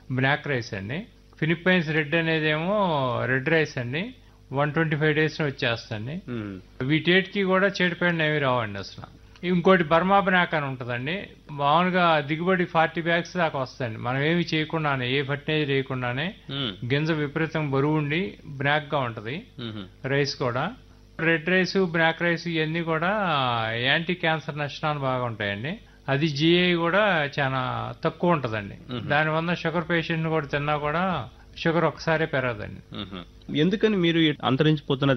Black rice అండి Philippines red అనేదేమో red rice అండి వన్ ట్వంటీ ఫైవ్ డేస్ వచ్చేస్తుంది ఉమ్. వీటేటికి కూడా చెడిపోయిన ఏమి రావండి అసలు ఇంకోటి బర్మా బ్నాక్ అని ఉంటుందండి మామూలుగా దిగుబడి ఫార్టీ బ్యాగ్స్ దాకా వస్తాయండి మనం ఏమి చేయకుండానే ఏ ఫర్టిలైజర్ వేయకుండానే ఉమ్. గింజ విపరీతం బరువు ఉండి బ్లాక్ గా ఉంటది ఉమ్. రైస్ కూడా రెడ్ రైస్ బ్లాక్ రైస్ ఇవన్నీ కూడా యాంటీ క్యాన్సర్ నష్టాలు బాగా ఉంటాయండి అది జిఐ కూడా చాలా తక్కువ ఉంటదండి దానివల్ల షుగర్ పేషెంట్ కూడా తిన్నా కూడా షుగర్ ఒకసారి పెరగదండి ఉమ్. ఎందుకని మీరు ఈ అంతరించిపోతున్న